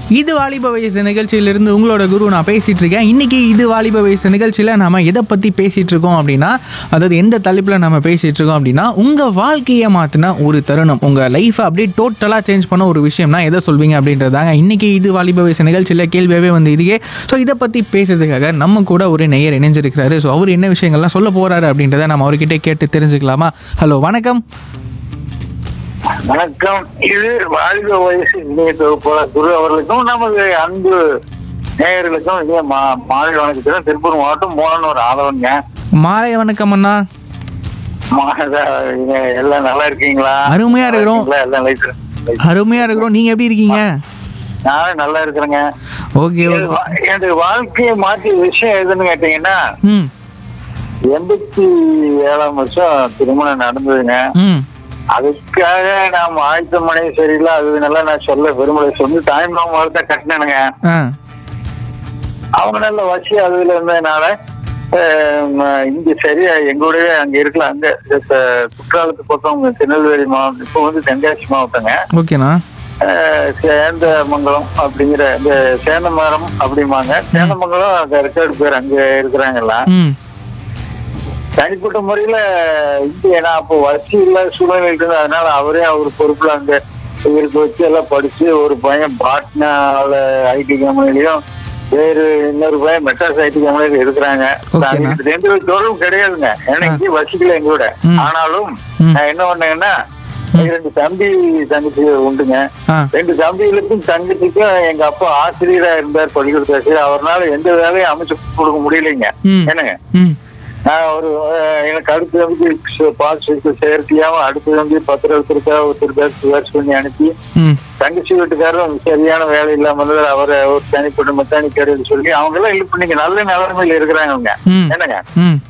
இது வாலிப வயசு நிகழ்ச்சியிலிருந்து உங்களோட குரு நான் பேசிட்டு இருக்கேன் இன்னைக்கு இது வாலிப வயசு நிகழ்ச்சியில் நாம எதை பற்றி பேசிட்டு இருக்கோம் அப்படின்னா அதாவது எந்த தலைப்பில் நம்ம பேசிட்டு இருக்கோம் அப்படின்னா உங்கள் வாழ்க்கையை மாற்றின ஒரு தருணம் உங்கள் லைஃப்பை அப்படியே டோட்டலாக சேஞ்ச் பண்ண ஒரு விஷயம்னா எதை சொல்வீங்க அப்படின்றதாங்க இன்னைக்கு இது வாலிப வயசு நிகழ்ச்சியில் கேள்வியாகவே வந்து இருக்கே ஸோ இதை பற்றி பேசுறதுக்காக நம்ம கூட ஒரு நேயர் இணைஞ்சிருக்கிறாரு ஸோ அவர் என்ன விஷயங்கள்லாம் சொல்ல போறாரு அப்படின்றத நம்ம அவர்கிட்ட கேட்டு தெரிஞ்சுக்கலாமா ஹலோ வணக்கம் வணக்கம் இது வாழ்க வயசு இணைய தொகுப்பாளர் குரு அவர்களுக்கும் நமது அன்பு நேயர்களுக்கும் இதே மா மாலை வணக்கத்தில் திருப்பூர் மாவட்டம் மூலனூர் ஆதவங்க மாலை வணக்கம் அண்ணா மா- இங்க எல்லாம் நல்லா இருக்கீங்களா அருமையா இருக்கிறோம். நல்லா எல்லாம் லைஃப் அருமையாக இருக்கிறோம் நீங்கள் எப்படி இருக்கீங்க நானும் நல்லா இருக்கிறேங்க ஓகே இது ஓகே வா- எனது வாழ்க்கையை மாற்றிய விஷயம் எதுன்னு கேட்டீங்கன்னா ம் எண்பத்தி ஏழாம் வருஷம் திருமணம் நடந்ததுங்க ம் அதுக்காக நாம் ஆயத்த மனை சரியில்லை அது நல்லா நான் சொல்ல விரும்பல சொல்லி தாய் மாமத்தை கட்டினேனுங்க ஆ அவங்க நல்ல வசி அதுல இருந்ததுனால ஆஹ் இங்க சரியா எங்களுடைய அங்க இருக்கலாம் அங்க இப்ப குற்றாலத்து பக்கம் திருநெல்வேலி மாவட்டம் இப்போ வந்து தென்காசி மாவட்டங்க ஓகேண்ணா ஆஹ் சேந்தமங்கலம் அப்படிங்கிற இந்த சேந்தமரம் அப்படிம்பாங்க சேந்தமங்கலம் ரெக்கார்டு பேர் அங்க இருக்கிறாங்கல்ல ம் தனிப்பட்ட முறையில இங்க நான் அப்போ வசி இல்லாத சூழ்நிலை இருந்தது அதனால அவரே அவர் பொறுப்புல அங்க இவருக்கு வச்சு எல்லாம் படிச்சு ஒரு பையன் பாட்னால ஐடி கம்பெனிலையும் வேறு இன்னொரு பையன் மெட்ராஸ் ஐடி கம்பெனில இருக்கிறாங்க Okay, நாங்க அண்ணா. இதுல எந்த ஒரு தொடர்பும் கிடையாதுங்க ஏன்னா இங்கே வசிக்கல எங்களோட ம். ஆனாலும் ம். நான் என்ன பண்ணேன்னா ரெண்டு தம்பி தங்கச்சி உண்டுங்க ஆ ரெண்டு தம்பிகளுக்கும் தங்கச்சிக்கும் எங்க அப்பா ஆசிரியரா இருந்தார் பள்ளிக்கூடத்து ஆசிரியர் அவரால் எந்த வேலையும் அமைச்சு கொடுக்க முடியலைங்க ம் என்னங்க ம் நான் ஒரு அஹ், எனக்கு அடுத்து வந்து பாஸ் செயற்கையாவும் அடுத்து வந்து பத்திரத்திற்காக ஒருத்தருக்காக சிபாரிசு பண்ணி அனுப்பி ம் தங்கச்சி வீட்டுக்காரரும் சரியான வேலை இல்லாம இருந்தது அவரை ஒரு தனிப்பட்ட மெக்கானிக் கிடையாது சொல்லி அவங்க எல்லாம் இல்ல பண்ணீங்க நல்ல நிலைமையில இருக்கிறாங்க அவங்க ம் என்னங்க ம்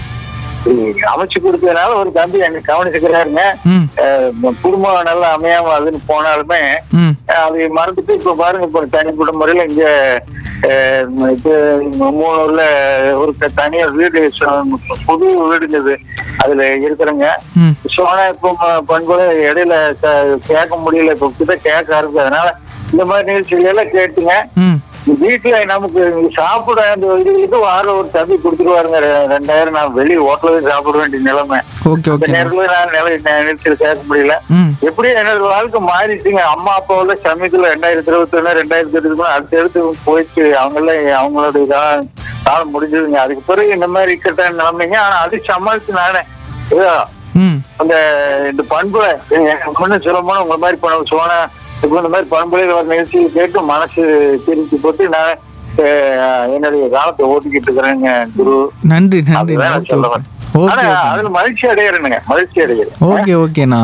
அமைச்சு கொடுத்ததுனால ஒரு தம்பி எனக்கு கவனிச்சுக்கிறாருங்க ம் அஹ், குடும்பம் நல்லா அமையாம அதுன்னு போனாலுமே ம் அஹ், அதை மறந்துட்டு இப்ப பாருங்க இப்ப தனிப்பட்ட முறையில இங்க அஹ், இப்ப மூணூர்ல ஒரு த- தனியா வீடு சொ- புது வீடுங்குது அதுல இருக்கிறவங்க ம் சோனா இப்போ ம- பண்புல இடையில க- கேட்க முடியல இப்ப கிட்ட கேட்க ஆரம்பிச்சு அதனால இந்த மாதிரி நிகழ்ச்சிகள் எல்லாம் கேட்டுங்க ம் வீட்டுல நமக்கு சாப்பிட அந்த இதுகளுக்கு வாரம் ஒரு தம்பி கொடுத்துருவாருங்க ரெ- ரெண்டாயிரம் நான் வெளியே ஹோட்டல்ல சாப்பிட வேண்டிய நிலைமை ஓகே இந்த ஓகே நேரத்துல நான் நிலை நிகழ்ச்சியில் கேட்க முடியல ம் எப்படியும் என்னோட வாழ்க்கை மாறிடுச்சுங்க அம்மா அப்பாவுல சமயத்துல ரெண்டாயிரத்தி இருபத்தி ஒண்ணு ரெண்டாயிரத்தி இருபத்தி மூணு அடுத்த எடுத்து போயிடுச்சு அவங்கள அவங்களோட இதா- காலம் முடிஞ்சதுங்க அதுக்கு பிறகு இந்த மாதிரி இக்கட்டான நிலைமைங்க ஆனா அது சமாளிச்சு நானே ஏதோ ம் அந்த இந்த பண்புல முன்ன சொல்ல போனா உங்க மாதிரி பண்ண சோனா இப்ப இந்த மாதிரி பண்புல ஒரு நிகழ்ச்சியில் கேட்டு மனசு திருச்சி போட்டு நான் அஹ், என்னுடைய காலத்தை ஓட்டிக்கிட்டு இருக்கிறேங்க குரு நன்றி நன்றி அதுதான் நான் சொல்ல வரேன். ஆனா ஓகே அதுல மகிழ்ச்சி அடையிறேனுங்க மகிழ்ச்சி அடைகிறேன் ஓகே ஓகேண்ணா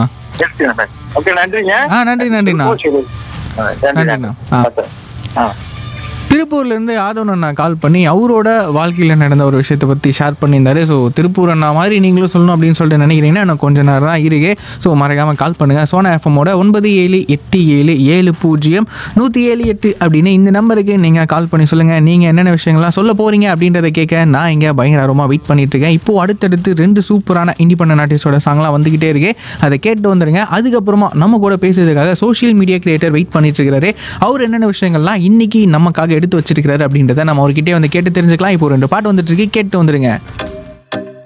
ஓகே நன்றிங்க ஆ நன்றி நன்றிண்ணா சரி. ஆ, நன்றி நன்றிண்ணா. ஆ. நன்றி ஆ திருப்பூர்ல இருந்து ஆதவன் அண்ணா கால் பண்ணி அவரோட வாழ்க்கையில நடந்த ஒரு விஷயத்தை பத்தி ஷேர் பண்ணியிருந்தாரு ஸோ திருப்பூர் அண்ணா மாதிரி நீங்களும் சொல்லணும் அப்படின்னு சொல்லிட்டு நினைக்கிறீங்கன்னா எனக்கு கொஞ்ச நேரம் தான் இருக்கு ஸோ மறக்காம கால் பண்ணுங்க சோனா எஃப்எம்மோட ஒன்பது ஏழு எட்டு ஏழு ஏழு பூஜ்ஜியம் நூற்றி ஏழு எட்டு அப்படின்னு இந்த நம்பருக்கு நீங்க கால் பண்ணி சொல்லுங்க நீங்க என்னென்ன விஷயங்கள்லாம் சொல்ல போறீங்க அப்படின்றத கேட்க நான் இங்க பயங்கர ஆர்வமா வெயிட் பண்ணிட்டு இருக்கேன் இப்போ அடுத்தடுத்து ரெண்டு சூப்பரான இண்டிபெண்டன்ட் ஆர்டிஸ்டோட சாங்லாம் வந்துகிட்டே இருக்கு அதை கேட்டு வந்துருங்க அதுக்கப்புறமா நம்ம கூட பேசுறதுக்காக சோஷியல் மீடியா கிரியேட்டர் வெயிட் பண்ணிட்டு இருக்காரு அவர் என்னென்ன விஷயங்கள்லாம் இன்னைக்கு நமக்காக எடுத்து வச்சிருக்காரு அப்படின்றத நம்ம அவர்கிட்டயே வந்து கேட்டு தெரிஞ்சுக்கலாம் இப்போ ரெண்டு பாட்டு வந்துட்டு இருக்கு கேட்டு வந்துருங்க